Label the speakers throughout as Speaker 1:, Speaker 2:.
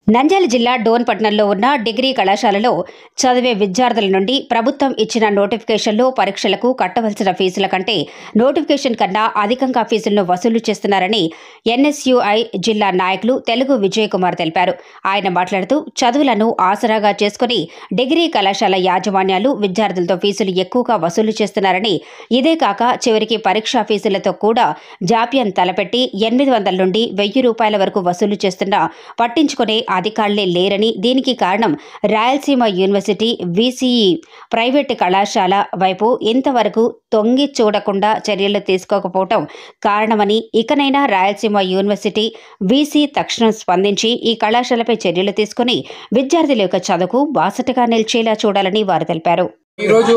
Speaker 1: నంద్యాల జిల్లా డోన్పట్నంలో ఉన్న డిగ్రీ కళాశాలలో చదివే విద్యార్థుల నుండి ప్రభుత్వం ఇచ్చిన నోటిఫికేషన్లో పరీక్షలకు కట్టవలసిన ఫీజుల కంటే నోటిఫికేషన్ కన్నా అధికంగా ఫీజులను వసూలు చేస్తున్నారని ఎన్ఎస్యుఐ జిల్లా నాయకులు తెలుగు విజయ్ కుమార్ తెలిపారు ఆయన మాట్లాడుతూ చదువులను ఆసరాగా చేసుకుని డిగ్రీ కళాశాల యాజమాన్యాలు విద్యార్థులతో ఫీజులు ఎక్కువగా వసూలు చేస్తున్నారని ఇదే కాక చివరికి పరీక్షా ఫీజులతో కూడా జాప్యం తలపెట్టి ఎనిమిది వందల నుండి వెయ్యి రూపాయల వరకు వసూలు చేస్తున్నా పట్టించుకునే అధికారులే లేరని దీనికి కారణం రాయలసీమ యూనివర్సిటీ వీసీఈ ప్రైవేటు కళాశాల వైపు ఇంతవరకు తొంగి చూడకుండా చర్యలు తీసుకోకపోవటం కారణమని ఇకనైనా రాయలసీమ యూనివర్సిటీ వీసీ తక్షణం స్పందించి ఈ కళాశాలపై చర్యలు తీసుకుని విద్యార్థుల యొక్క చదువుకు బాసటగా నిలిచేలా చూడాలని వారు తెలిపారు
Speaker 2: ఈరోజు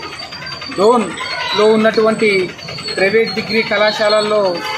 Speaker 2: డోన్లో ఉన్నటువంటి ప్రైవేట్ డిగ్రీ కళాశాలల్లో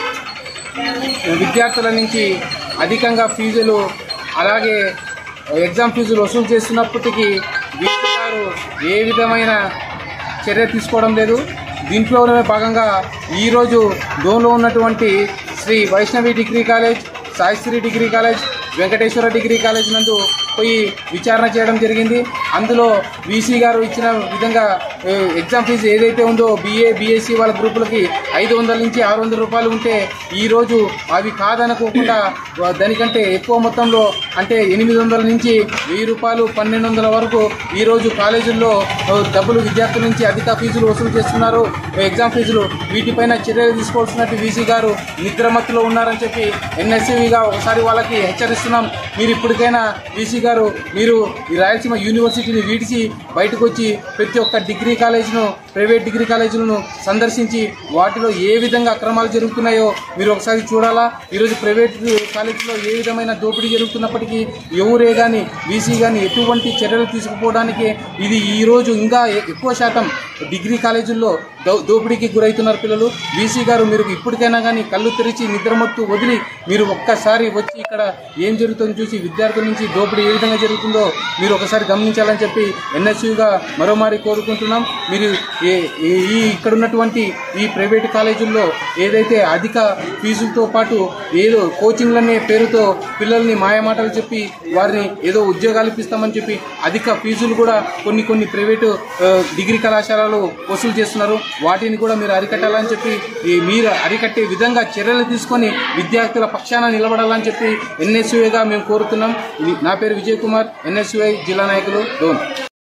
Speaker 2: విద్యార్థుల నుంచి అధికంగా ఫీజులు అలాగే ఎగ్జామ్ ఫీజులు వసూలు చేస్తున్నప్పటికీ వీసీ గారు ఏ విధమైన చర్య తీసుకోవడం లేదు దీంట్లోనే భాగంగా ఈరోజు డోన్లో ఉన్నటువంటి Sri Vaishnavi degree college Saisri degree college Venkateswara degree college నందు పోయి విచారణ చేయడం జరిగింది అందులో వీసీ గారు ఇచ్చిన విధంగా ఏ, ఎగ్జామ్ ఫీజు ఏదైతే ఉందో బీఏ బీఎస్సీ వాళ్ళ గ్రూపులకి ఐదు వందల నుంచి ఆరు వందల రూపాయలు ఉంటే ఈరోజు అవి కాదనుకోకుండా వా- దానికంటే ఎక్కువ మొత్తంలో అంటే ఎనిమిది వందల నుంచి వెయ్యి రూపాయలు పన్నెండు వందల వరకు ఈరోజు కాలేజీల్లో ఆ, డబ్బులు విద్యార్థుల నుంచి అధిక ఫీజులు వసూలు చేస్తున్నారు ఎగ్జామ్ ఫీజులు వీటిపైన చర్యలు తీసుకోవాల్సినట్టు వీసీ గారు నిద్రమత్తులో ఉన్నారని చెప్పి ఎన్ఎస్సీగా ఒకసారి వాళ్ళకి హెచ్చరిస్తున్నాం మీరు ఇప్పటికైనా వీసీ గారు మీరు ఈ రాయలసీమ యూనివర్సిటీని వీడిచి బయటకు వచ్చి ప్రతి ఒక్క డిగ్రీ కాలేజీను ప్రైవేట్ డిగ్రీ కాలేజీలను సందర్శించి వాటిలో ఏ విధంగా అక్రమాలు జరుగుతున్నాయో మీరు ఒకసారి చూడాలా ఈరోజు ప్రైవేట్ కాలేజీలో ఏ విధమైన దోపిడీ జరుగుతున్నప్పటికీ ఎవరే కానీ వీసీ కానీ ఎటువంటి చర్యలు తీసుకుపోవడానికి ఇది ఈరోజు ఇంకా ఎ- ఎక్కువ శాతం డిగ్రీ కాలేజీల్లో దో- దోపిడీకి గురవుతున్నారు పిల్లలు వీసీ గారు మీరు ఇప్పటికైనా కానీ కళ్ళు తెరిచి నిద్రమత్తు వదిలి మీరు ఒక్కసారి వచ్చి ఇక్కడ ఏం జరుగుతుందో చూసి విద్యార్థుల నుంచి దోపిడీ ఏ విధంగా జరుగుతుందో మీరు ఒకసారి గమనించాలని చెప్పి ఎన్ఎస్యూగా మరోమారి కోరుకుంటున్నాం మీరు ఏ- ఏ- ఈ ఇక్కడ ఉన్నటువంటి ఈ ప్రైవేట్ కాలేజీల్లో ఏదైతే అధిక ఫీజులతో పాటు ఏదో కోచింగ్లనే పేరుతో పిల్లల్ని మాయమాటలు చెప్పి వారిని ఏదో ఉద్యోగాలు ఇప్పిస్తామని చెప్పి అధిక ఫీజులు కూడా కొన్ని కొన్ని ప్రైవేటు ఆ, డిగ్రీ కళాశాలలు వసూలు చేస్తున్నారు వాటిని కూడా మీరు అరికట్టాలని చెప్పి ఈ మీరు అరికట్టే విధంగా చర్యలు తీసుకొని విద్యార్థుల పక్షాన నిలబడాలని చెప్పి ఎన్ఎస్యుఐగా మేము కోరుతున్నాం ఇది నా పేరు విజయ్ కుమార్ ఎన్ఎస్యుఐ జిల్లా నాయకులు డోన్